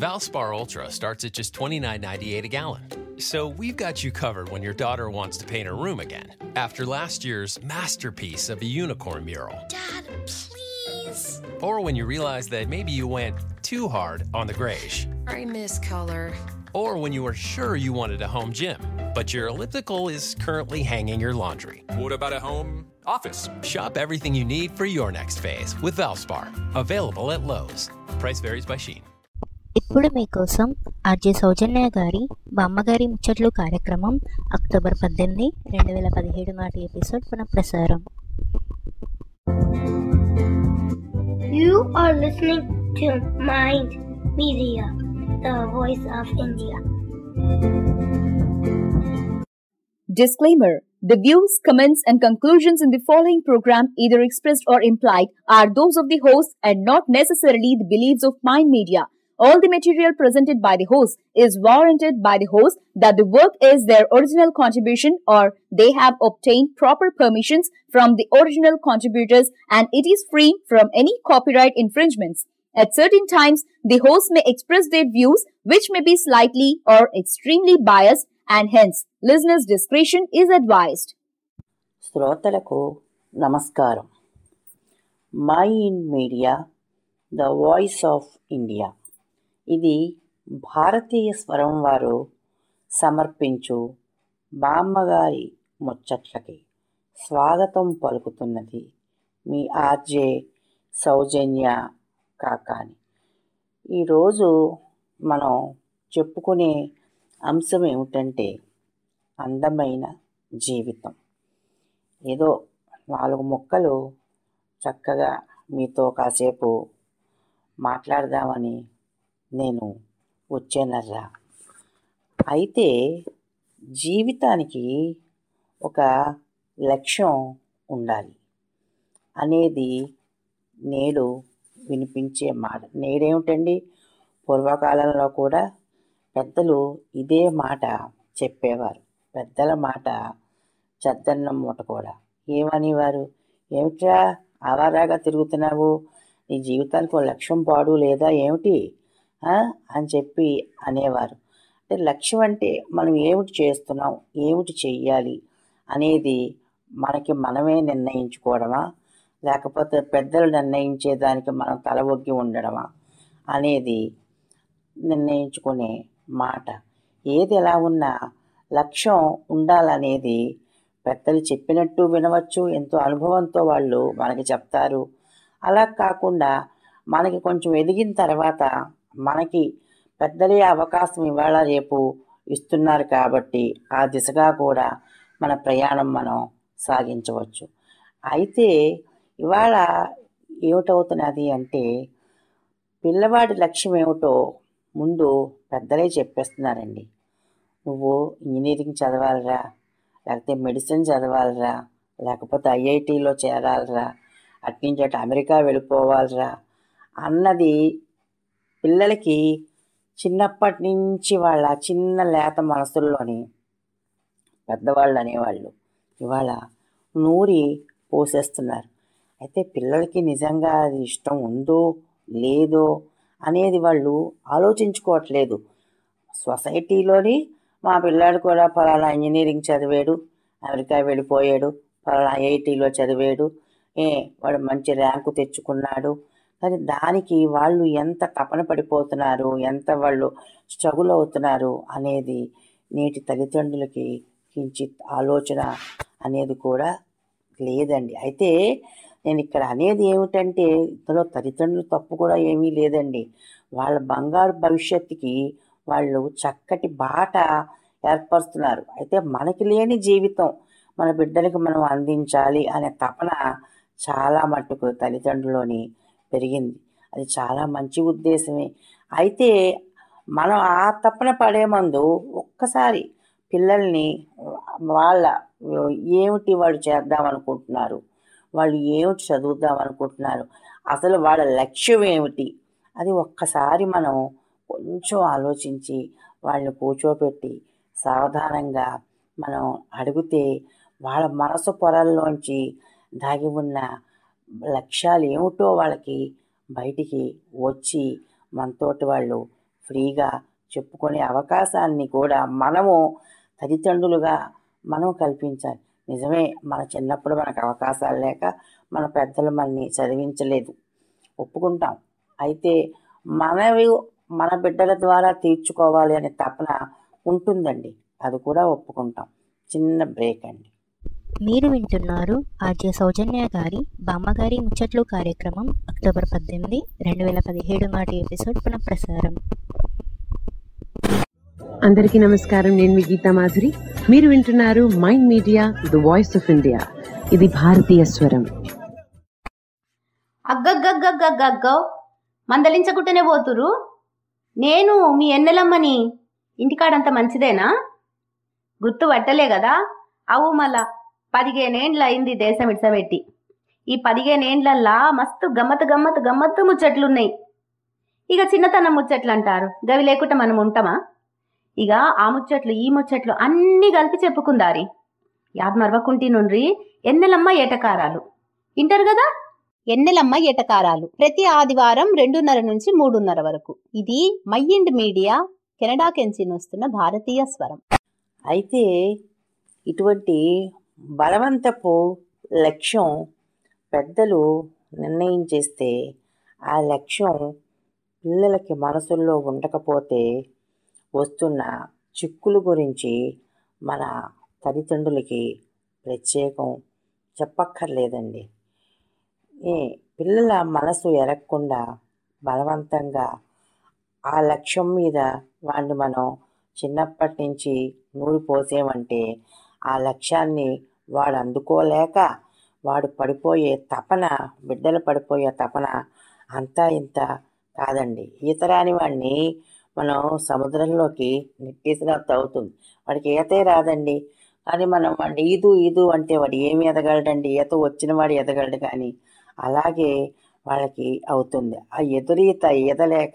Valspar Ultra starts at just $29.98 a gallon. So we've got you covered when your daughter wants to paint her room again after last year's masterpiece of a unicorn mural. Dad, please. Or when you realize that maybe you went too hard on the grayish. I miss color. Or when you were sure you wanted a home gym, but your elliptical is currently hanging your laundry. What about a home office? Shop everything you need for your next phase with Valspar. Available at Lowe's. Price varies by Sheen. ఇప్పుడు మీకోసం RJ సౌజన్య గారి బామ్మగారి ముచ్చట్లు కార్యక్రమం October పద్దెనిమిది రెండు వేల పదిహేడు నాటి ఎపిసోడ్ పునఃప్రసారం You are listening to Mind Media, the voice of India. Disclaimer The views, comments, and conclusions in the following program, either expressed or implied, are those of the host and not necessarily the beliefs of Mind Media. All the material presented by the host is warranted by the host that the work is their original contribution or they have obtained proper permissions from the original contributors and it is free from any copyright infringements. At certain times, the host may express their views which may be slightly or extremely biased and hence listeners' discretion is advised. శ్రోతలకు నమస్కారం mind media the voice of India ఇది భారతీయ స్వరం వారు సమర్పించు బామ్మగారి ముచ్చట్లకి స్వాగతం పలుకుతున్నది మీ RJ సౌజన్య కాకాని ఈరోజు మనం చెప్పుకునే అంశం ఏమిటంటే అందమైన జీవితం ఏదో నాలుగు ముక్కలు చక్కగా మీతో కాసేపు మాట్లాడదామని నేను వచ్చానర్రా అయితే జీవితానికి ఒక లక్ష్యం ఉండాలి అనేది నేడు వినిపించే మాట నేడేమిటండి పూర్వకాలంలో కూడా పెద్దలు ఇదే మాట చెప్పేవారు పెద్దల మాట చద్దన్నం మూట కూడా ఏమనేవారు ఏమిట్రా ఆవారాగా తిరుగుతున్నావు నీ జీవితానికి ఒక లక్ష్యం పాడు లేదా ఏమిటి ఆ? అని చెప్పి అనేవారు అంటే లక్ష్యం అంటే మనం ఏమిటి చేస్తున్నాం ఏమిటి చెయ్యాలి అనేది మనకి మనమే నిర్ణయించుకోవడమా లేకపోతే పెద్దలు నిర్ణయించేదానికి మనం తల ఒగ్గి ఉండడమా అనేది నిర్ణయించుకునే మాట ఏది ఎలా ఉన్నా లక్ష్యం ఉండాలనేది పెద్దలు చెప్పినట్టు వినవచ్చు ఎంతో అనుభవంతో వాళ్ళు మనకి చెప్తారు అలా కాకుండా మనకి కొంచెం ఎదిగిన తర్వాత మనకి పెద్దలే అవకాశం ఇవాళ రేపు ఇస్తున్నారు కాబట్టి ఆ దిశగా కూడా మన ప్రయాణం మనం సాగించవచ్చు అయితే ఇవాళ ఏమిటవుతున్నది అంటే పిల్లవాడి లక్ష్యం ఏమిటో ముందు పెద్దలే చెప్పేస్తున్నారండి నువ్వు ఇంజనీరింగ్ చదవాలిరా లేకపోతే మెడిసిన్ చదవాలిరా లేకపోతే ఐఐటిలో చేరాలిరా అట్నుంచి అటు అమెరికా వెళ్ళిపోవాలిరా అన్నది పిల్లలకి చిన్నప్పటి నుంచి వాళ్ళ చిన్న లేత మనసుల్లోని పెద్దవాళ్ళు అనేవాళ్ళు ఇవాళ నూరి పోసేస్తున్నారు అయితే పిల్లలకి నిజంగా అది ఇష్టం ఉందో లేదో అనేది వాళ్ళు ఆలోచించుకోవట్లేదు సొసైటీలోని మా పిల్లాడు కూడా ఫలానా ఇంజనీరింగ్ చదివాడు అమెరికా వెళ్ళిపోయాడు ఫలానా ఐఐటీలో చదివాడు ఏ వాడు మంచి ర్యాంకు తెచ్చుకున్నాడు కానీ దానికి వాళ్ళు ఎంత తపన పడిపోతున్నారు ఎంత వాళ్ళు స్ట్రగుల్ అవుతున్నారు అనేది నేటి తల్లిదండ్రులకి కించిత్ ఆలోచన అనేది కూడా లేదండి అయితే నేను ఇక్కడ అనేది ఏమిటంటే ఇందులో తల్లిదండ్రుల తప్పు కూడా ఏమీ లేదండి వాళ్ళ బంగారు భవిష్యత్తుకి వాళ్ళు చక్కటి బాట ఏర్పరుస్తున్నారు అయితే మనకి లేని జీవితం మన బిడ్డలకి మనం అందించాలి అనే తపన చాలా మట్టుకు తల్లిదండ్రులని పెరిగింది అది చాలా మంచి ఉద్దేశమే అయితే మనం ఆ తపన పడే ముందు ఒక్కసారి పిల్లల్ని వాళ్ళ ఏమిటి వాళ్ళు చేద్దాం అనుకుంటున్నారు వాళ్ళు ఏమిటి చదువుదాం అనుకుంటున్నారు అసలు వాళ్ళ లక్ష్యం ఏమిటి అది ఒక్కసారి మనం కొంచెం ఆలోచించి వాళ్ళని కూర్చోబెట్టి సావధానంగా మనం అడిగితే వాళ్ళ మనసు పొరల్లోంచి దాగి ఉన్న లక్ష్యాలు ఏమిటో వాళ్ళకి బయటికి వచ్చి మనతోటి వాళ్ళు ఫ్రీగా చెప్పుకునే అవకాశాన్ని కూడా మనము తల్లిదండ్రులుగా మనం కల్పించాలి నిజమే మన చిన్నప్పుడు మనకు అవకాశాలు లేక మన పెద్దలు మనని చదివించలేదు ఒప్పుకుంటాం అయితే మనవి మన బిడ్డల ద్వారా తీర్చుకోవాలి అనే తపన ఉంటుందండి అది కూడా ఒప్పుకుంటాం చిన్న బ్రేక్ అండి మీరు వింటున్నారు ఆర్జే సౌజన్య గారి బామ్మగారి ముచ్చట్లు కార్యక్రమం అక్టోబర్ పద్దెనిమిది రెండు వేల పదిహేడు నాటి ఎపిసోడ్ పునఃప్రసారం అందరికీ నమస్కారం నేను మీ గీతా మాధురి మీరు వింటున్నారు mind media the voice of India ఇది భారతీయ స్వరం అగ్గగ్గగ్గగ్గగ్గో మందలించకుంటేనే పోతురు నేను మీ ఎన్నెలమ్మని ఇంటికాడంత మంచిదేనా గుర్తు పట్టలే కదా అవు మళ్ళా పదిహేనేండ్ల అయింది దేశం ఇడ్సబెట్టి ఈ పదిహేనేండ్లల్లా మస్తు గమ్మత్ గమ్మత్ గమ్మత్తు ముచ్చట్లున్నాయి ఇక చిన్నతనం ముచ్చట్లు అంటారు గవి లేకుండా మనం ఉంటామా ఇక ఆ ముచ్చట్లు ఈ ముచ్చట్లు అన్నీ కలిపి చెప్పుకుందారి యాద్ మరవకుంటి నుండ్రి ఎన్నెలమ్మ ఏటకారాలు వింటారు కదా ఎన్నెలమ్మ ఎటకారాలు ప్రతి ఆదివారం రెండున్నర నుంచి మూడున్నర వరకు ఇది మైండ్ మీడియా కెనడా కెంచి వస్తున్న భారతీయ స్వరం అయితే ఇటువంటి బలవంతపు లక్ష్యం పెద్దలు నిర్ణయం చేస్తే ఆ లక్ష్యం పిల్లలకి మనసుల్లో ఉండకపోతే వస్తున్న చిక్కుల గురించి మన తల్లిదండ్రులకి ప్రత్యేకం చెప్పక్కర్లేదండి ఏ పిల్లల మనసు ఎరగకుండా బలవంతంగా ఆ లక్ష్యం మీద వాడిని మనం చిన్నప్పటి నుంచి నూరు పోసేమంటే ఆ లక్ష్యాన్ని వాడు అందుకోలేక వాడు పడిపోయే తపన బిడ్డలు పడిపోయే తపన అంతా ఇంత కాదండి ఈత రాని వాడిని మనం సముద్రంలోకి నెట్టేసినట్టు అవుతుంది వాడికి ఈతే రాదండి కానీ మనం వాడిని ఈదు ఈదు అంటే వాడు ఏమి ఎదగలడండి ఈత వచ్చిన వాడు ఎదగలడు కానీ అలాగే వాళ్ళకి అవుతుంది ఆ ఎదురీత ఈదలేక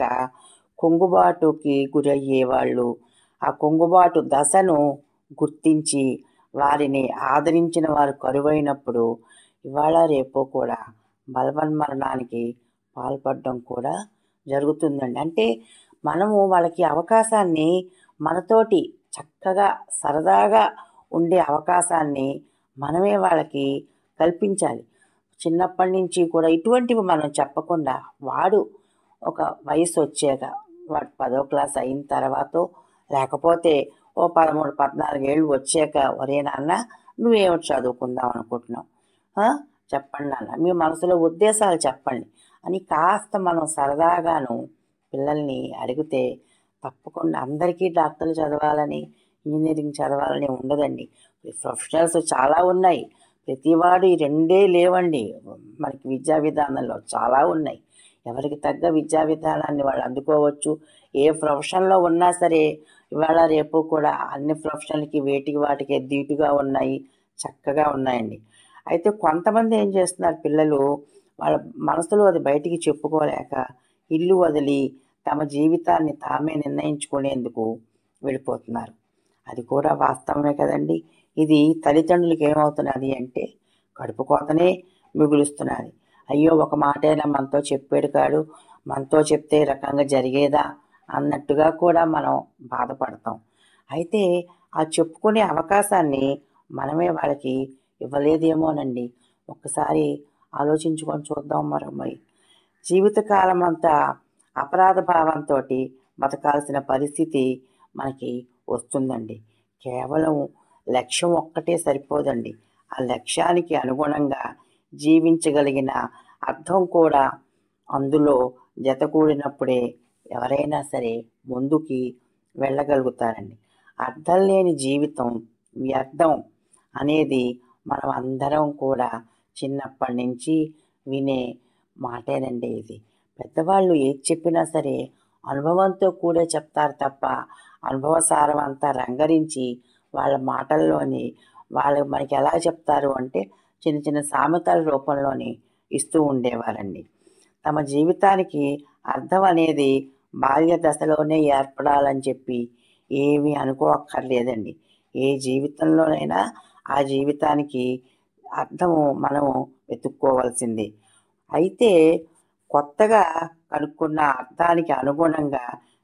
కుంగుబాటుకి గురయ్యే వాళ్ళు ఆ కుంగుబాటు దశను గుర్తించి వారిని ఆదరించిన వారు కరువైనప్పుడు ఇవాళ రేపు కూడా బలవన్మరణానికి పాల్పడడం కూడా జరుగుతుందండి అంటే మనము వాళ్ళకి అవకాశాన్ని మనతోటి చక్కగా సరదాగా ఉండే అవకాశాన్ని మనమే వాళ్ళకి కల్పించాలి చిన్నప్పటి నుంచి కూడా ఇటువంటివి మనం చెప్పకుండా వాడు ఒక వయసు వచ్చాక వాడు పదో క్లాస్ అయిన తర్వాత లేకపోతే ఓ పదమూడు పద్నాలుగేళ్ళు వచ్చాక ఒరే నాన్న నువ్వేమిటి చదువుకుందాం అనుకుంటున్నావు ఆ? చెప్పండి నాన్న మీ మనసులో ఉద్దేశాలు చెప్పండి అని కాస్త మనం సరదాగాను పిల్లల్ని అడిగితే తప్పకుండా అందరికీ డాక్టర్లు చదవాలని ఇంజనీరింగ్ చదవాలని ఉండదండి ప్రొఫెషనల్స్ చాలా ఉన్నాయి ప్రతివాడు ఈ రెండే లేవండి మనకి విద్యా విధానంలో చాలా ఉన్నాయి ఎవరికి తగ్గ విద్యా విధానాన్ని వాళ్ళు అందుకోవచ్చు ఏ ప్రొఫెషన్లో ఉన్నా సరే ఇవాళ రేపు కూడా అన్ని ప్రొఫెషన్లకి వేటికి వాటికి ధీటుగా ఉన్నాయి చక్కగా ఉన్నాయండి అయితే కొంతమంది ఏం చేస్తున్నారు పిల్లలు వాళ్ళ మనసులో అది బయటికి చెప్పుకోలేక ఇల్లు వదిలి తమ జీవితాన్ని తామే నిర్ణయించుకునేందుకు వెళ్ళిపోతున్నారు అది కూడా వాస్తవమే కదండి ఇది తల్లిదండ్రులకి ఏమవుతున్నది అంటే కడుపు కోతనే మిగులుస్తున్నది అయ్యో ఒక మాటైనా మనతో చెప్పాడు కాడు మనతో చెప్తే ఈ రకంగా జరిగేదా అన్నట్టుగా కూడా మనం బాధపడతాం అయితే ఆ చెప్పుకునే అవకాశాన్ని మనమే వాళ్ళకి ఇవ్వలేదేమోనండి ఒక్కసారి ఆలోచించుకొని చూద్దాం మరి మరి జీవితకాలం అంతా అపరాధ భావంతో బతకాల్సిన పరిస్థితి మనకి వస్తుందండి కేవలం లక్ష్యం ఒక్కటే సరిపోదండి ఆ లక్ష్యానికి అనుగుణంగా జీవించగలిగిన అర్థం కూడా అందులో జతకూడినప్పుడే ఎవరైనా సరే ముందుకి వెళ్ళగలుగుతారండి అర్థం లేని జీవితం వ్యర్థం అనేది మనం అందరం కూడా చిన్నప్పటి నుంచి వినే మాటేనండి ఇది పెద్దవాళ్ళు ఏది చెప్పినా సరే అనుభవంతో కూడా చెప్తారు తప్ప అనుభవసారం అంతా రంగరించి వాళ్ళ మాటల్లోని వాళ్ళు మనకి ఎలా చెప్తారు అంటే చిన్న చిన్న సామెతల రూపంలోని ఇస్తూ ఉండేవారండి తమ జీవితానికి అర్థం అనేది బాల్య దశలోనే ఏర్పడాలని చెప్పి ఏమీ అనుకోక్కర్లేదండి ఏ జీవితంలోనైనా ఆ జీవితానికి అర్థము మనము వెతుక్కోవాల్సిందే అయితే కొత్తగా కనుక్కున్న అర్థానికి అనుగుణంగా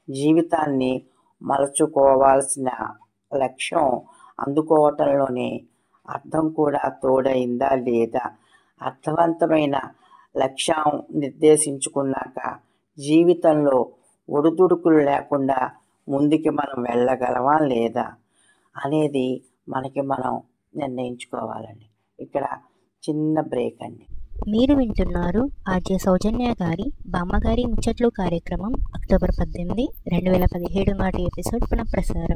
జీవితాన్ని మలుచుకోవాల్సిన లక్ష్యం అందుకోవటంలోనే అర్థం కూడా తోడైందా లేదా అర్థవంతమైన లక్ష్యం నిర్దేశించుకున్నాక జీవితంలో ఒడిదుడుకులు లేకుండా ముందుకి మనం వెళ్ళగలమా లేదా అనేది మనకి మనం నిర్ణయించుకోవాలండి ఇక్కడ చిన్న బ్రేక్ అండి మీరు వింటున్నారు ఆర్జే సౌజన్య గారి బామ్మగారి ముచ్చట్లు కార్యక్రమం అక్టోబర్ పద్దెనిమిది రెండు వేల పదిహేడు నాటి ఎపిసోడ్ పునఃప్రసారం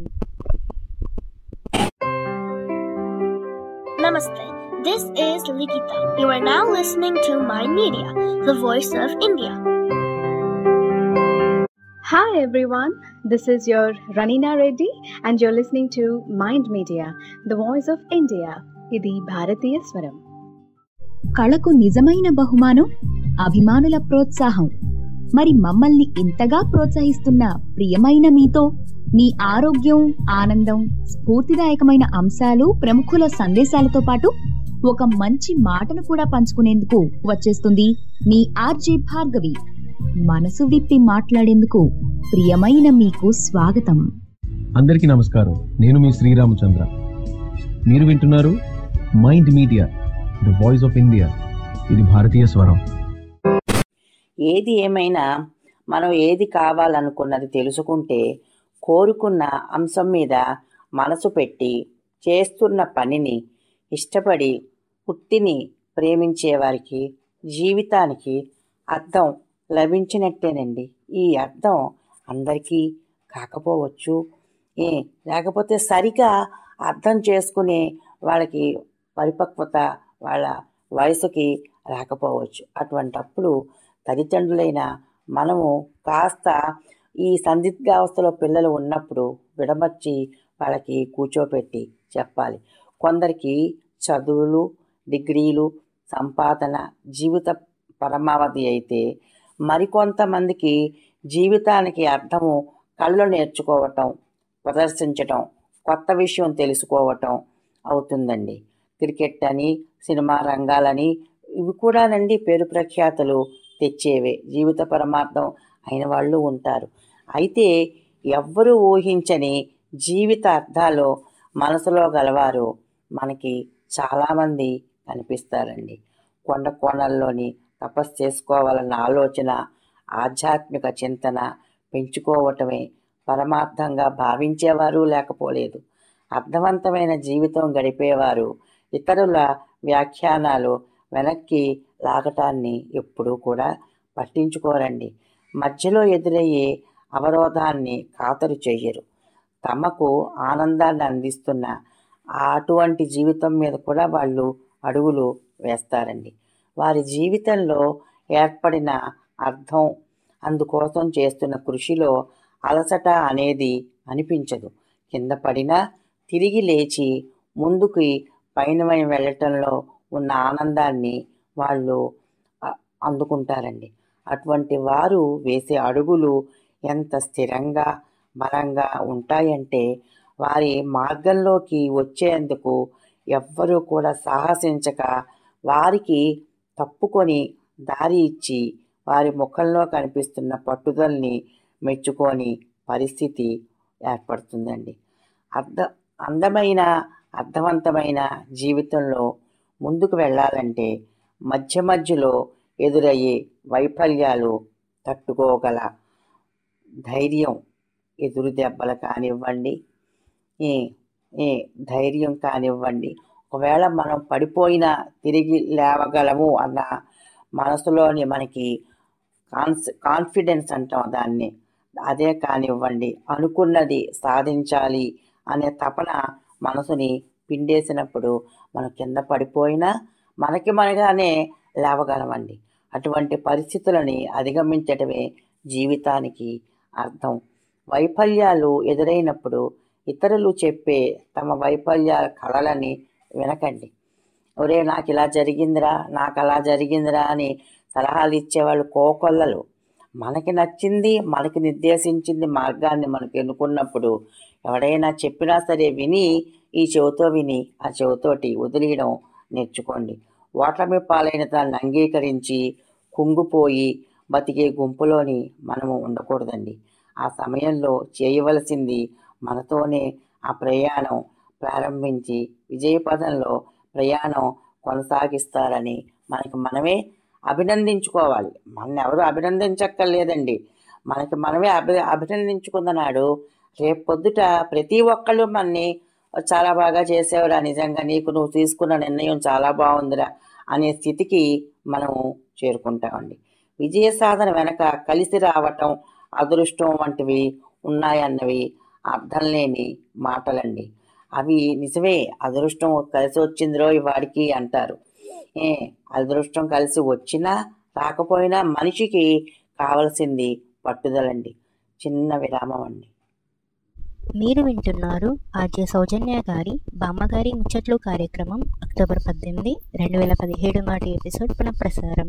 Namaste. This is Likita. You are now listening to Mind Media, the voice of India. Hi everyone, this is your Ranina Reddy and you're listening to Mind Media, the voice of India. ఇది భారతీయ స్వరం కళకు నిజమైన బహుమానం అభిమానుల ప్రోత్సాహం మరి మమ్మల్ని ఇంతగా ప్రోత్సహిస్తున్న ప్రియమైన మీతో మీ ఆరోగ్యం ఆనందం స్ఫూర్తిదాయకమైన అంశాలు ప్రముఖుల సందేశాలతో పాటు ఒక మంచి మాటను కూడా పంచుకునేందుకు వచ్చేస్తుంది మీ ఆర్జే భార్గవి మనసు విప్పి మాట్లాడేందుకు ప్రియమైన మీకు స్వాగతం అందరికీ నమస్కారం నేను మీ శ్రీరామచంద్ర మీరు వింటున్నారు mind media the voice of India ఇది భారతీయ స్వరం ఏది ఏమైనా మనం ఏది కావాలనుకున్నది తెలుసుకుంటే కోరుకున్న అంశం మీద మనసు పెట్టి చేస్తున్న పనిని ఇష్టపడి పుట్టిని ప్రేమించే వారికి జీవితానికి అర్థం లభించినట్టేనండి ఈ అర్థం అందరికీ కాకపోవచ్చు ఏ లేకపోతే సరిగా అర్థం చేసుకునే వాళ్ళకి పరిపక్వత వాళ్ళ వయసుకి రాకపోవచ్చు అటువంటప్పుడు తల్లిదండ్రులైన మనము కాస్త ఈ సందిగ్ధావస్థలో పిల్లలు ఉన్నప్పుడు విడమర్చి వాళ్ళకి కూర్చోపెట్టి చెప్పాలి కొందరికి చదువులు డిగ్రీలు సంపాదన జీవిత పరమావధి అయితే మరికొంతమందికి జీవితానికి అర్థము కళ్ళు నేర్చుకోవటం ప్రదర్శించటం కొత్త విషయం తెలుసుకోవటం అవుతుందండి క్రికెట్ అని సినిమా రంగాలని ఇవి కూడానండి పేరు ప్రఖ్యాతలు తెచ్చేవే జీవిత పరమార్థం అయిన వాళ్ళు ఉంటారు అయితే ఎవ్వరూ ఊహించని జీవిత అర్థాలు మనసులో గలవారు మనకి చాలామంది కనిపిస్తారండి కొండ కోణల్లోని తపస్సు చేసుకోవాలన్న ఆలోచన ఆధ్యాత్మిక చింతన పెంచుకోవటమే పరమార్థంగా భావించేవారు లేకపోలేదు అర్థవంతమైన జీవితం గడిపేవారు ఇతరుల వ్యాఖ్యానాలు వెనక్కి లాగటాన్ని ఎప్పుడూ కూడా పట్టించుకోరండి మధ్యలో ఎదురయ్యే అవరోధాన్ని ఖాతరు చెయ్యరు తమకు ఆనందాన్ని అందిస్తున్న అటువంటి జీవితం మీద కూడా వాళ్ళు అడుగులు వేస్తారండి వారి జీవితంలో ఏర్పడిన అర్థం అందుకోసం చేస్తున్న కృషిలో అలసట అనేది అనిపించదు కింద పడినా తిరిగి లేచి ముందుకి పైన వెళ్ళటంలో ఉన్న ఆనందాన్ని వాళ్ళు అ- అందుకుంటారండి అటువంటి వారు వేసే అడుగులు ఎంత స్థిరంగా బలంగా ఉంటాయంటే వారి మార్గంలోకి వచ్చేందుకు ఎవ్వరూ కూడా సాహసించక వారికి తప్పుకొని దారి ఇచ్చి వారి ముఖంలో కనిపిస్తున్న పట్టుదలని మెచ్చుకొని పరిస్థితి ఏర్పడుతుందండి అర్థ అందమైన అర్థవంతమైన జీవితంలో ముందుకు వెళ్ళాలంటే మధ్య మధ్యలో ఎదురయ్యే వైఫల్యాలు తట్టుకోగల ధైర్యం ఎదురు దెబ్బలు కానివ్వండి ఏ ఏ ధైర్యం కానివ్వండి ఒకవేళ మనం పడిపోయినా తిరిగి లేవగలము అన్న మనసులోని మనకి కాన్స్ కాన్ఫిడెన్స్ అంటాం దాన్ని అదే కానివ్వండి అనుకున్నది సాధించాలి అనే తపన మనసుని పిండేసినప్పుడు మనం కింద పడిపోయినా మనకి మనగానే లేవగలమండి అటువంటి పరిస్థితులని అధిగమించటమే జీవితానికి అర్థం వైఫల్యాలు ఎదురైనప్పుడు ఇతరులు చెప్పే తమ వైఫల్యాల కళలని వినకండి ఒరే నాకు ఇలా జరిగిందిరా నాకు అలా జరిగిందిరా అని సలహాలు ఇచ్చేవాళ్ళు కోకొల్లలు మనకి నచ్చింది మనకి నిర్దేశించింది మార్గాన్ని మనకు ఎన్నుకున్నప్పుడు ఎవడైనా చెప్పినా సరే విని ఈ చెవితో విని ఆ చెవితోటి వదిలేయడం నేర్చుకోండి ఓటమి పాలైన దాన్ని అంగీకరించి కుంగిపోయి బతికే గుంపులోని మనము ఉండకూడదండి ఆ సమయంలో చేయవలసింది మనతోనే ఆ ప్రయాణం ప్రారంభించి విజయపదంలో ప్రయాణం కొనసాగిస్తారని మనకి మనమే అభినందించుకోవాలి మన ఎవరు అభినందించక్కర్లేదండి మనకి మనమే అభి అభినందించుకున్న నాడు రేపు పొద్దుట ప్రతి ఒక్కళ్ళు మనని చాలా బాగా చేసేవరా నిజంగా నీకు నువ్వు తీసుకున్న నిర్ణయం చాలా బాగుందిరా అనే స్థితికి మనము చేరుకుంటామండి విజయ సాధన వెనక కలిసి రావటం అదృష్టం వంటివి ఉన్నాయన్నవి అర్థం లేని మాటలండి అవి నిజమే అదృష్టం కలిసి వచ్చిందిరో వాడికి అంటారు ఏ అదృష్టం కలిసి వచ్చినా రాకపోయినా మనిషికి కావలసింది పట్టుదలండి చిన్న విరామం అండి మీరు వింటున్నారు ఆర్జే సౌజన్య గారి బామ్మగారి ముచ్చట్లు కార్యక్రమం అక్టోబర్ పద్దెనిమిది రెండు వేల పదిహేడు నాటి ఎపిసోడ్ పునఃప్రసారం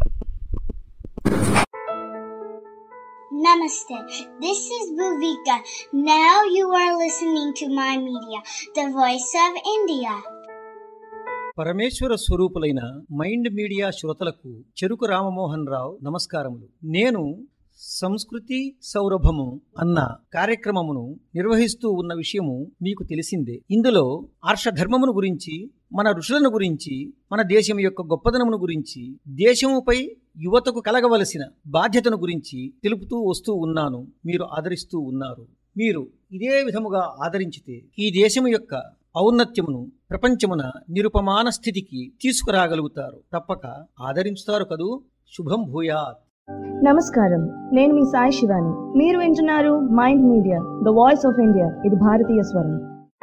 Namaste. This is Bhuvika. Now you are listening to my media, the voice of India. పరమేశ్వర స్వరూపులైన మైండ్ మీడియా శ్రోతలకు చెరుకు రామమోహన్ రావు నమస్కారములు నేను సంస్కృతి సౌరభము అన్న కార్యక్రమమును నిర్వహిస్తూ ఉన్న విషయము మీకు తెలిసిందే ఇందులో ఆర్షధర్మమును గురించి మన ఋషులను గురించి మన దేశం యొక్క గొప్పదనమును గురించి దేశముపై యువతకు కలగవలసిన బాధ్యతను గురించి తెలుపుతూ వస్తూ ఉన్నాను మీరు ఆదరిస్తూ ఉన్నారు మీరు ఇదే విధముగా ఆదరించితే ఈ దేశము యొక్క ఔన్నత్యమును ప్రపంచమున నిరుపమాన స్థితికి తీసుకురాగలుగుతారు తప్పక ఆదరించుతారు కదూ శుభం భూయాత్ నమస్కారం నేను మీ సాయి శివాని మీరు వింటున్నారు mind media the voice of India ఇది భారతీయ స్వరం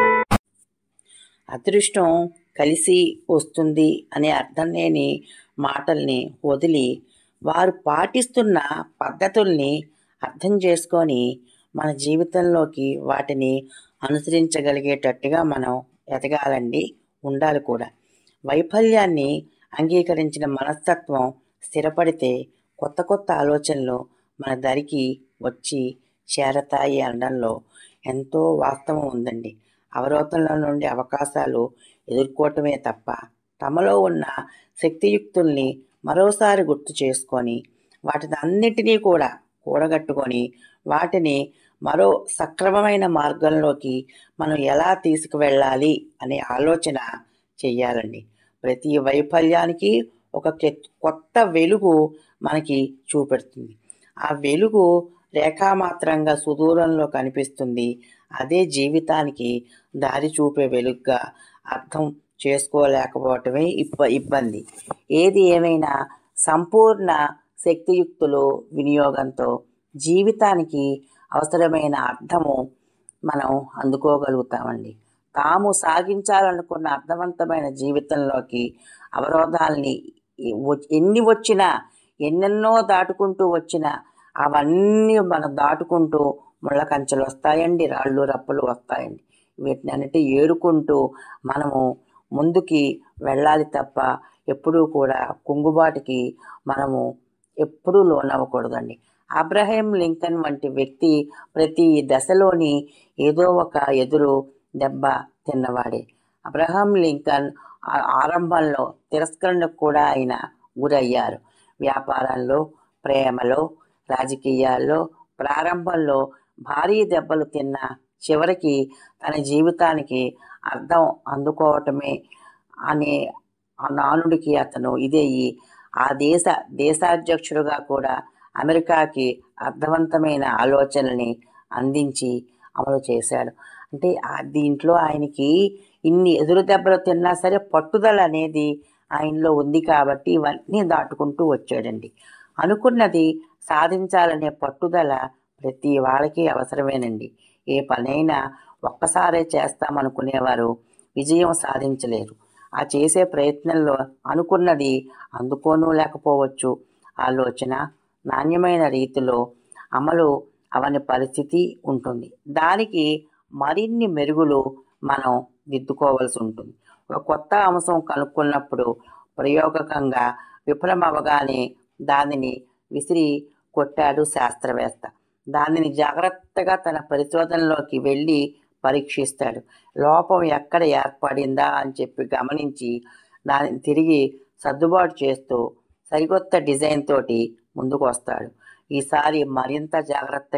అదృష్టం కలిసి వస్తుంది అనే అర్థం లేని మాటల్ని వదిలి వారు పాటిస్తున్న పద్ధతుల్ని అర్థం చేసుకొని మన జీవితంలోకి వాటిని అనుసరించగలిగేటట్టుగా మనం ఎదగాలండి ఉండాలి కూడా వైఫల్యాన్ని అంగీకరించిన మనస్తత్వం స్థిరపడితే కొత్త కొత్త ఆలోచనలు మన దరికి వచ్చి చేరతాయి అనడంలో ఎంతో వాస్తవం ఉందండి అవరోధంలో నుండి అవకాశాలు ఎదుర్కోవటమే తప్ప తమలో ఉన్న శక్తియుక్తుల్ని మరోసారి గుర్తు చేసుకొని వాటిని అన్నిటినీ కూడా కూడగట్టుకొని వాటిని మరో సక్రమమైన మార్గంలోకి మనం ఎలా తీసుకువెళ్ళాలి అనే ఆలోచన చెయ్యాలండి ప్రతి వైఫల్యానికి ఒక కె- కొత్త వెలుగు మనకి చూపెడుతుంది ఆ వెలుగు రేఖామాత్రంగా సుదూరంలో కనిపిస్తుంది అదే జీవితానికి దారి చూపే వెలుగుగా అర్థం చేసుకోలేకపోవటమే ఇబ్బ ఇబ్బంది ఏది ఏమైనా సంపూర్ణ శక్తియుక్తులు వినియోగంతో జీవితానికి అవసరమైన అర్థము మనం అందుకోగలుగుతామండి తాము సాగించాలనుకున్న అర్థవంతమైన జీవితంలోకి అవరోధాల్ని ఎ- ఎన్ని వచ్చినా ఎన్నెన్నో దాటుకుంటూ వచ్చినా అవన్నీ మనం దాటుకుంటూ ముళ్ళ కంచెలు వస్తాయండి రాళ్ళు రప్పలు వస్తాయండి వీటిని అన్నిటి ఏరుకుంటూ మనము ముందుకి వెళ్ళాలి తప్ప ఎప్పుడూ కూడా కుంగుబాటుకి మనము ఎప్పుడూ లోనవ్వకూడదండి అబ్రహం లింకన్ వంటి వ్యక్తి ప్రతి దశలోని ఏదో ఒక ఎదురు దెబ్బ తిన్నవాడే అబ్రహం లింకన్ ఆ- ఆరంభంలో తిరస్కరణకు కూడా ఆయన గురయ్యారు వ్యాపారంలో ప్రేమలో రాజకీయాల్లో ప్రారంభంలో భారీ దెబ్బలు తిన్న చివరికి తన జీవితానికి అర్థం అందుకోవటమే అనే ఆ నానుడికి అతను ఇదేయి ఆ దేశ దేశాధ్యక్షుడుగా కూడా అమెరికాకి అర్థవంతమైన ఆలోచనల్ని అందించి అమలు చేశాడు అంటే ఆ దీంట్లో ఆయనకి ఇన్ని ఎదురు దెబ్బలు తిన్నా సరే పట్టుదల అనేది ఆయనలో ఉంది కాబట్టి ఇవన్నీ దాటుకుంటూ వచ్చాడండి అనుకున్నది సాధించాలనే పట్టుదల ప్రతి వాళ్ళకి అవసరమేనండి ఏ పనైనా ఒక్కసారే చేస్తామనుకునేవారు విజయం సాధించలేరు ఆ చేసే ప్రయత్నంలో అనుకున్నది అందుకోనూ లేకపోవచ్చు ఆలోచన నాణ్యమైన రీతిలో అమలు అవని పరిస్థితి ఉంటుంది దానికి మరిన్ని మెరుగులు మనం దిద్దుకోవాల్సి ఉంటుంది ఒక కొత్త అంశం కనుక్కున్నప్పుడు ప్రయోగకంగా విఫలమవగానే దానిని విసిరి కొట్టాడు శాస్త్రవేత్త దానిని జాగ్రత్తగా తన పరిశోధనలోకి వెళ్ళి పరీక్షిస్తాడు లోపం ఎక్కడ ఏర్పడిందా అని చెప్పి గమనించి దానిని తిరిగి సర్దుబాటు చేస్తూ సరికొత్త డిజైన్ తోటి ముందుకు వస్తాడు ఈసారి మరింత జాగ్రత్తగా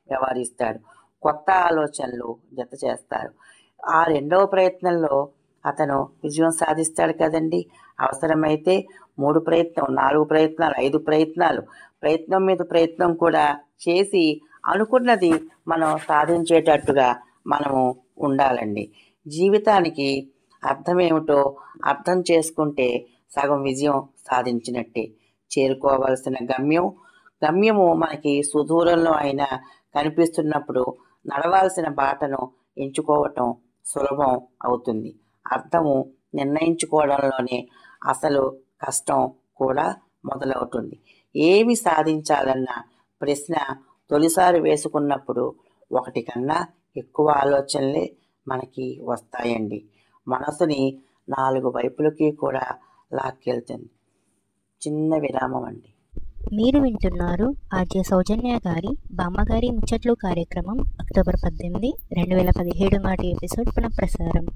వ్యవహరిస్తాడు కొత్త ఆలోచనలు జత చేస్తారు ఆ రెండవ ప్రయత్నంలో అతను విజయం సాధిస్తాడు కదండి అవసరమైతే మూడు ప్రయత్నం నాలుగు ప్రయత్నాలు ఐదు ప్రయత్నాలు ప్రయత్నం మీద ప్రయత్నం కూడా చేసి అనుకున్నది మనం సాధించేటట్టుగా మనము ఉండాలండి జీవితానికి అర్థం ఏమిటో అర్థం చేసుకుంటే సగం విజయం సాధించినట్టే చేరుకోవాల్సిన గమ్యం గమ్యము మనకి సుదూరంలో అయినా కనిపిస్తున్నప్పుడు నడవాల్సిన బాటను ఎంచుకోవటం సులభం అవుతుంది అర్థము నిర్ణయించుకోవడంలోనే అసలు కష్టం కూడా మొదలవుతుంది ఏమి సాధించాలన్న ప్రశ్న తొలిసారి వేసుకున్నప్పుడు ఒకటి కన్నా ఎక్కువ ఆలోచనలే మనకి వస్తాయండి మనసుని నాలుగు వైపులకి కూడా లాక్కెళ్తుంది చిన్న విరామం అండి మీరు వింటున్నారు ఆర్జే సౌజన్య గారి బామ్మగారి ముచ్చట్లు కార్యక్రమం అక్టోబర్ పద్దెనిమిది రెండు వేల పదిహేడు నాటి ఎపిసోడ్ పునఃప్రసారం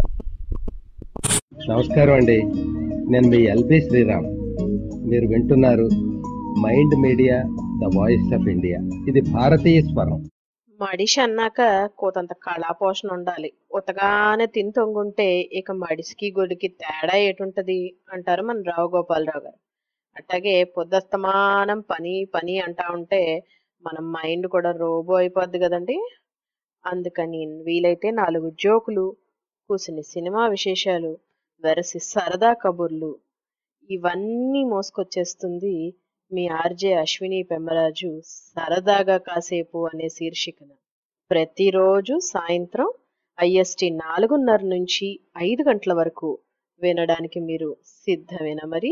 నమస్కారం అండి నేను మీ ఎల్బి శ్రీరామ్ మీరు వింటున్నారు mind media the voice of India ఇది భారతీయ స్వరం మడిషి అన్నాక కోతంత కళాపోషణ ఉండాలి ఉతగానే తిని తొంగుంటే ఇక మడిసికి గొడికి తేడా ఏటుంటది అంటారు మన రావు గోపాలరావు గారు అట్లాగే పొద్దస్తమానం పని పని అంటా ఉంటే మన మైండ్ కూడా రోబో అయిపోద్ది కదండి అందుకని వీలైతే నాలుగు జోకులు కూసిన సినిమా విశేషాలు వెరసి సరదా కబుర్లు ఇవన్నీ మోసుకొచ్చేస్తుంది మీ ఆర్జే అశ్విని పెమ్మరాజు సరదాగా కాసేపు అనే శీర్షికన ప్రతిరోజు సాయంత్రం ఐఎస్టి నాలుగున్నర నుంచి ఐదు గంటల వరకు వినడానికి మీరు సిద్ధమేనా మరి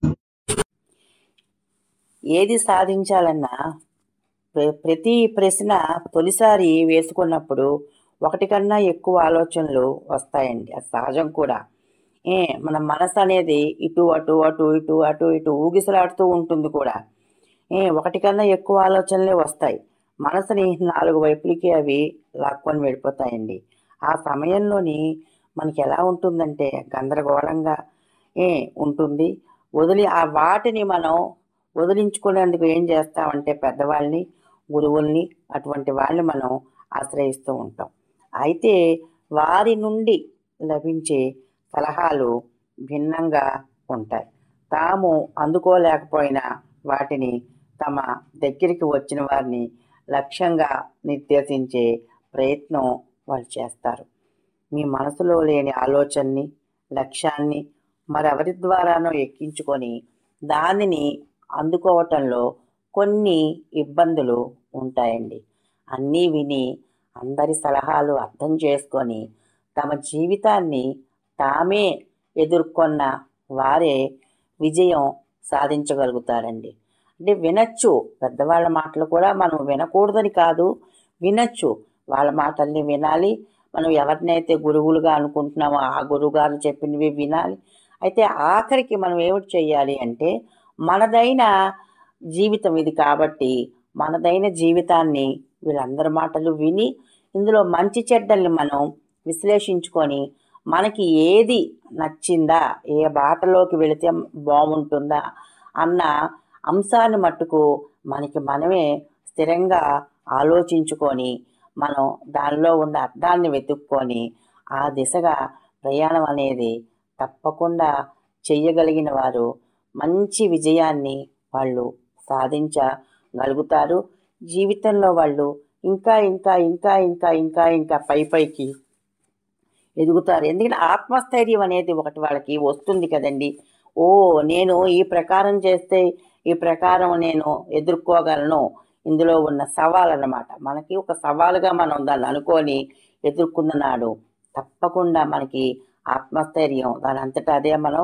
ఏది సాధించాలన్నా ప్ర- ప్రతి ప్రశ్న తొలిసారి వేసుకున్నప్పుడు ఒకటి కన్నా ఎక్కువ ఆలోచనలు వస్తాయండి అది సహజం కూడా ఏ మన మనసు అనేది ఇటు అటు అటు ఇటు అటు ఇటు ఊగిసలాడుతూ ఉంటుంది కూడా ఏ ఒకటి కన్నా ఎక్కువ ఆలోచనలే వస్తాయి మనసుని నాలుగు వైపులకి అవి లాక్కొని వెళ్ళిపోతాయండి ఆ సమయంలోని మనకి ఎలా ఉంటుందంటే గందరగోళంగా ఏ ఉంటుంది వదిలి ఆ వాటిని మనం వదిలించుకునేందుకు ఏం చేస్తామంటే పెద్దవాళ్ళని గురువుల్ని అటువంటి వాళ్ళని మనం ఆశ్రయిస్తూ ఉంటాం అయితే వారి నుండి లభించే సలహాలు భిన్నంగా ఉంటాయి తాము అందుకోలేకపోయినా వాటిని తమ దగ్గరికి వచ్చిన వారిని లక్ష్యంగా నిర్దేశించే ప్రయత్నం వాళ్ళు చేస్తారు మీ మనసులో లేని ఆలోచనని లక్ష్యాన్ని మరెవరి ద్వారానో ఎక్కించుకొని దానిని అందుకోవటంలో కొన్ని ఇబ్బందులు ఉంటాయండి అన్నీ విని అందరి సలహాలు అర్థం చేసుకొని తమ జీవితాన్ని తామే ఎదుర్కొన్న వారే విజయం సాధించగలుగుతారండి అంటే వినొచ్చు పెద్దవాళ్ళ మాటలు కూడా మనం వినకూడదని కాదు వినొచ్చు వాళ్ళ మాటల్ని వినాలి మనం ఎవరినైతే గురువులుగా అనుకుంటున్నామో ఆ గురువు గారు చెప్పినవి వినాలి అయితే ఆఖరికి మనం ఏమిటి చేయాలి అంటే మనదైన జీవితం ఇది కాబట్టి మనదైన జీవితాన్ని వీళ్ళందరి మాటలు విని ఇందులో మంచి చెడ్డల్ని మనం విశ్లేషించుకొని మనకి ఏది నచ్చిందా ఏ బాటలోకి వెళితే బాగుంటుందా అన్న అంశాన్ని మట్టుకు మనకి మనమే స్థిరంగా ఆలోచించుకొని మనం దానిలో ఉన్న అర్థాన్ని వెతుక్కొని ఆ దిశగా ప్రయాణం అనేది తప్పకుండా చెయ్యగలిగిన వారు మంచి విజయాన్ని వాళ్ళు సాధించగలుగుతారు జీవితంలో వాళ్ళు ఇంకా ఇంకా ఇంకా ఇంకా ఇంకా ఇంకా పై పైకి ఎదుగుతారు ఎందుకంటే ఆత్మస్థైర్యం అనేది ఒకటి వాళ్ళకి వస్తుంది కదండి ఓ నేను ఈ ప్రకారం చేస్తే ఈ ప్రకారం నేను ఎదుర్కోగలను ఇందులో ఉన్న సవాల్ అన్నమాట మనకి ఒక సవాలుగా మనం దాన్ని అనుకొని ఎదుర్కొన్న నాడు తప్పకుండా మనకి ఆత్మస్థైర్యం దాని అంతటా అదే మనం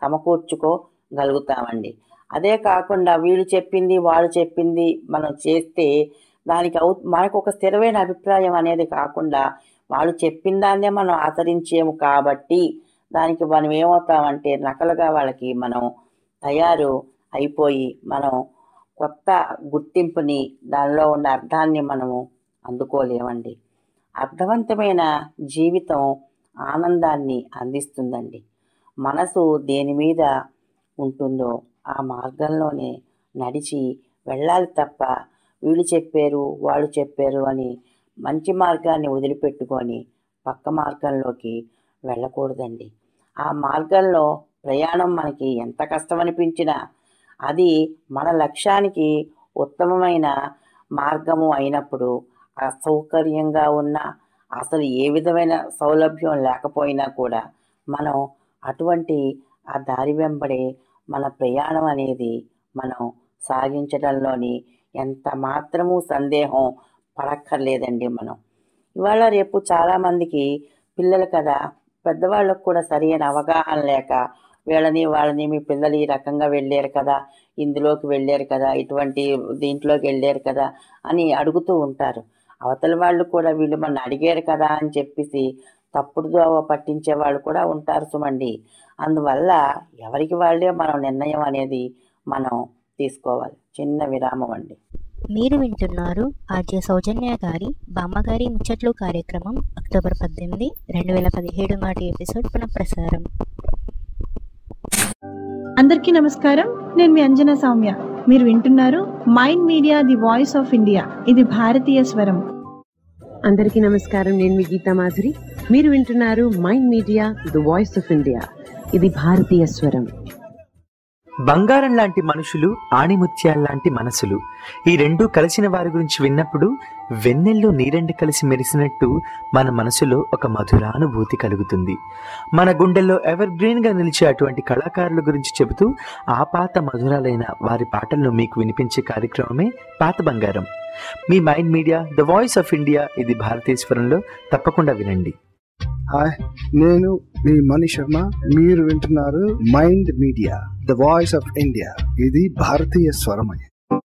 సమకూర్చుకోగలుగుతామండి అదే కాకుండా వీళ్ళు చెప్పింది వాళ్ళు చెప్పింది మనం చేస్తే దానికి అవు మనకు ఒక స్థిరమైన అభిప్రాయం అనేది కాకుండా వాళ్ళు చెప్పిన దాన్నే మనం ఆచరించేము కాబట్టి దానికి మనం ఏమవుతామంటే నకలుగా వాళ్ళకి మనం తయారు అయిపోయి మనం కొత్త గుర్తింపుని దానిలో ఉన్న అర్థాన్ని మనము అందుకోలేమండి అర్థవంతమైన జీవితం ఆనందాన్ని అందిస్తుందండి మనసు దేని మీద ఉంటుందో ఆ మార్గంలోనే నడిచి వెళ్ళాలి తప్ప వీళ్ళు చెప్పారు వాళ్ళు చెప్పారు అని మంచి మార్గాన్ని వదిలిపెట్టుకొని పక్క మార్గంలోకి వెళ్ళకూడదండి ఆ మార్గంలో ప్రయాణం మనకి ఎంత కష్టం అనిపించినా అది మన లక్ష్యానికి ఉత్తమమైన మార్గము అయినప్పుడు అసౌకర్యంగా ఉన్న అసలు ఏ విధమైన సౌలభ్యం లేకపోయినా కూడా మనం అటువంటి ఆ దారి వెంబడే మన ప్రయాణం అనేది మనం సాగించడంలోని ఎంత మాత్రము సందేహం పడక్కర్లేదండి మనం ఇవాళ రేపు చాలామందికి పిల్లలు కదా పెద్దవాళ్ళకు కూడా సరైన అవగాహన లేక వీళ్ళని వాళ్ళని మీ పిల్లలు ఈ రకంగా వెళ్ళారు కదా ఇందులోకి వెళ్ళారు కదా ఇటువంటి దీంట్లోకి వెళ్ళారు కదా అని అడుగుతూ ఉంటారు అవతల వాళ్ళు కూడా వీళ్ళు మన అడిగారు కదా అని చెప్పేసి తప్పుడు దోవ పట్టించే వాళ్ళు కూడా ఉంటారు సుమండి అందువల్ల ఎవరికి వాళ్ళే మనం నిర్ణయం అనేది మనం తీసుకోవాలి చిన్న విరామం అండి మీరు వింటున్నారు ఆర్జే సౌజన్య గారి బామ్మగారి ముచ్చట్లు కార్యక్రమం అక్టోబర్ పద్దెనిమిది రెండు వేల పదిహేడు నాటి ఎపిసోడ్ పునఃప్రసారం అందరికీ నమస్కారం నేను మీ అంజనా సౌమ్య మీరు వింటున్నారు mind media the voice of India ఇది భారతీయ స్వరం అందరికీ నమస్కారం నేను మీ గీతా మాధురి మీరు వింటున్నారు mind media the voice of India ఇది భారతీయ స్వరం బంగారం లాంటి మనుషులు ఆణిముత్యాల లాంటి మనసులు ఈ రెండు కలిసిన వారి గురించి విన్నప్పుడు వెన్నెల్లో నీరెండు కలిసి మెరిసినట్టు మన మనసులో ఒక మధురానుభూతి కలుగుతుంది మన గుండెల్లో ఎవర్ గ్రీన్ గా నిలిచే అటువంటి కళాకారుల గురించి చెబుతూ ఆ పాత మధురాలైన వారి పాటలను మీకు వినిపించే కార్యక్రమమే పాత బంగారం మీ mind media the voice of India ఇది భారతీశ్వరంలో తప్పకుండా వినండి హాయ్ నేను మీ మణి శర్మ మీరు వింటున్నారు mind media the voice of India ఇది భారతీయ స్వరమయ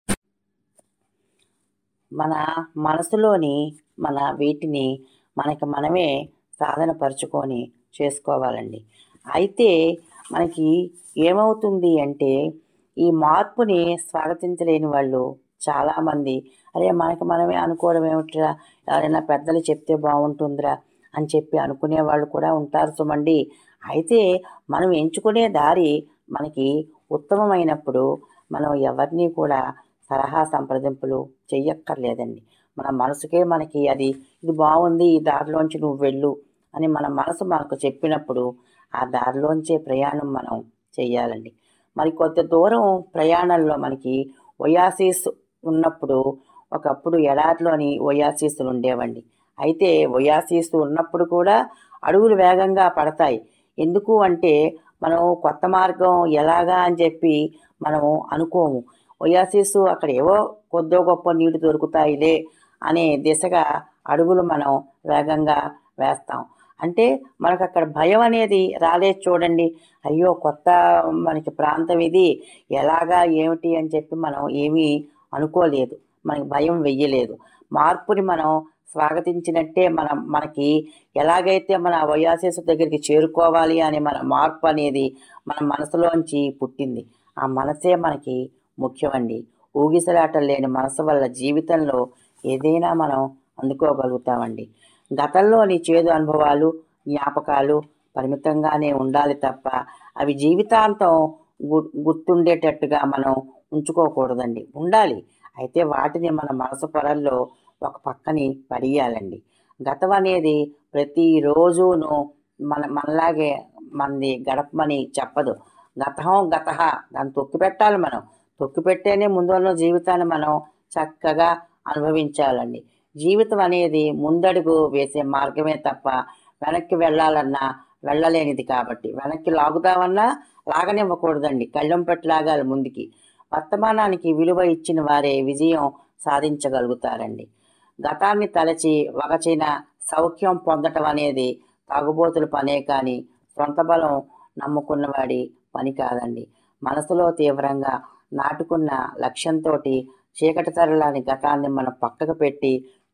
మన మనసులోని మన వీటిని మనకి మనమే సాధన పరుచుకొని చేసుకోవాలండి అయితే మనకి ఏమవుతుంది అంటే ఈ మార్పుని స్వాగతించలేని వాళ్ళు చాలామంది అరే మనకి మనమే అనుకోవడం ఏమిట్రా ఎవరైనా పెద్దలు చెప్తే బాగుంటుందిరా అని చెప్పి అనుకునే వాళ్ళు కూడా ఉంటారు సుమండి అయితే మనం ఎంచుకునే దారి మనకి ఉత్తమమైనప్పుడు మనం ఎవరిని కూడా సలహా సంప్రదింపులు చెయ్యక్కర్లేదండి మన మనసుకే మనకి అది ఇది బాగుంది ఈ దారిలోంచి నువ్వు వెళ్ళు అని మన మనసు మనకు చెప్పినప్పుడు ఆ దారిలోంచే ప్రయాణం మనం చెయ్యాలండి మరి కొంత దూరం ప్రయాణంలో మనకి ఒయాసిస్ ఉన్నప్పుడు ఒకప్పుడు ఎడారిలోని ఒయాసిస్లు ఉండేవండి అయితే ఒయాసిస్ ఉన్నప్పుడు కూడా అడుగులు వేగంగా పడతాయి ఎందుకు అంటే మనం కొత్త మార్గం ఎలాగా అని చెప్పి మనము అనుకోము ఒయాసిస్ అక్కడ ఏవో కొద్దో గొప్ప నీళ్లు దొరుకుతాయిలే అనే దిశగా అడుగులు మనం వేగంగా వేస్తాం అంటే మనకు అక్కడ భయం అనేది రాలేదు చూడండి అయ్యో కొత్త మనకి ప్రాంతం ఇది ఎలాగా ఏమిటి అని చెప్పి మనం ఏమీ అనుకోలేదు మనకి భయం వెయ్యలేదు మార్పుని మనం స్వాగతించినట్టే మనం మనకి ఎలాగైతే మన వయాసేసు దగ్గరికి చేరుకోవాలి అనే మన మార్పు అనేది మన మనసులోంచి పుట్టింది ఆ మనసే మనకి ముఖ్యమండి ఊగిసలాటలు లేని మనసు వల్ల జీవితంలో ఏదైనా మనం అందుకోగలుగుతామండి గతంలోని చేదు అనుభవాలు జ్ఞాపకాలు పరిమితంగానే ఉండాలి తప్ప అవి జీవితాంతం గు గుర్తుండేటట్టుగా మనం ఉంచుకోకూడదండి ఉండాలి అయితే వాటిని మన మనసు పొరల్లో ఒక పక్కని పడియాలండి గతం అనేది ప్రతిరోజును మన మనలాగే మనది గడపమని చెప్పదు గతం గత దాన్ని తొక్కి పెట్టాలి మనం తొక్కి పెట్టేనే ముందు ఉన్న జీవితాన్ని మనం చక్కగా అనుభవించాలండి జీవితం అనేది ముందడుగు వేసే మార్గమే తప్ప వెనక్కి వెళ్ళాలన్నా వెళ్ళలేనిది కాబట్టి వెనక్కి లాగుదామన్నా లాగనివ్వకూడదండి కళ్ళం పెట్టి లాగాలి ముందుకి వర్తమానానికి విలువ ఇచ్చిన వారే విజయం సాధించగలుగుతారండి గతాన్ని తలచి వగచిన సౌఖ్యం పొందటం అనేది తాగుబోతుల పనే కానీ సొంత బలం నమ్ముకున్నవాడి పని కాదండి మనసులో తీవ్రంగా నాటుకున్న లక్ష్యంతో చీకటి తరలాని గతాన్ని మనం పక్కకు పెట్టి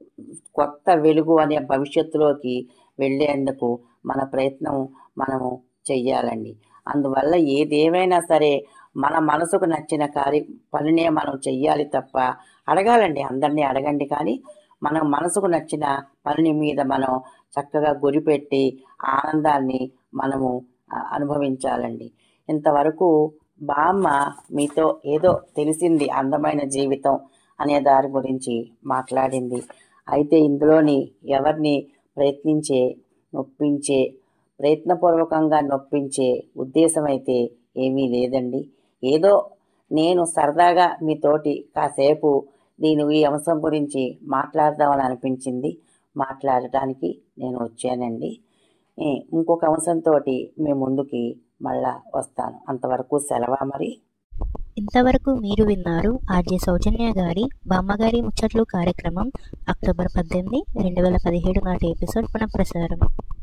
కొత్త వెలుగు అనే భవిష్యత్తులోకి వెళ్ళేందుకు మన ప్రయత్నం మనము చెయ్యాలండి అందువల్ల ఏదేమైనా సరే మన మనసుకు నచ్చిన కార్య పనినే మనం చెయ్యాలి తప్ప అడగాలండి అందరినీ అడగండి కానీ మన మనసుకు నచ్చిన పని మీద మనం చక్కగా గురిపెట్టి ఆనందాన్ని మనము అనుభవించాలండి ఇంతవరకు బామ్మ మీతో ఏదో తెలిసింది అందమైన జీవితం అనే దారి గురించి మాట్లాడింది అయితే ఇందులోని ఎవరిని ప్రయత్నించే నొప్పించే ప్రయత్నపూర్వకంగా నొప్పించే ఉద్దేశం అయితే ఏమీ లేదండి ఏదో నేను సరదాగా మీతోటి కాసేపు దీని ఈ అంశం గురించి మాట్లాడదామని అనిపించింది మాట్లాడటానికి నేను వచ్చానండి ఏ, ఇంకొక అంశంతో మీ ముందుకి మళ్ళా వస్తాను అంతవరకు సెలవా మరి ఇంతవరకు మీరు విన్నారు ఆర్జే సౌజన్య గారి బామ్మగారి ముచ్చట్లు కార్యక్రమం అక్టోబర్ పద్దెనిమిది రెండు వేల పదిహేడు నాటి ఎపిసోడ్ పునఃప్రసారం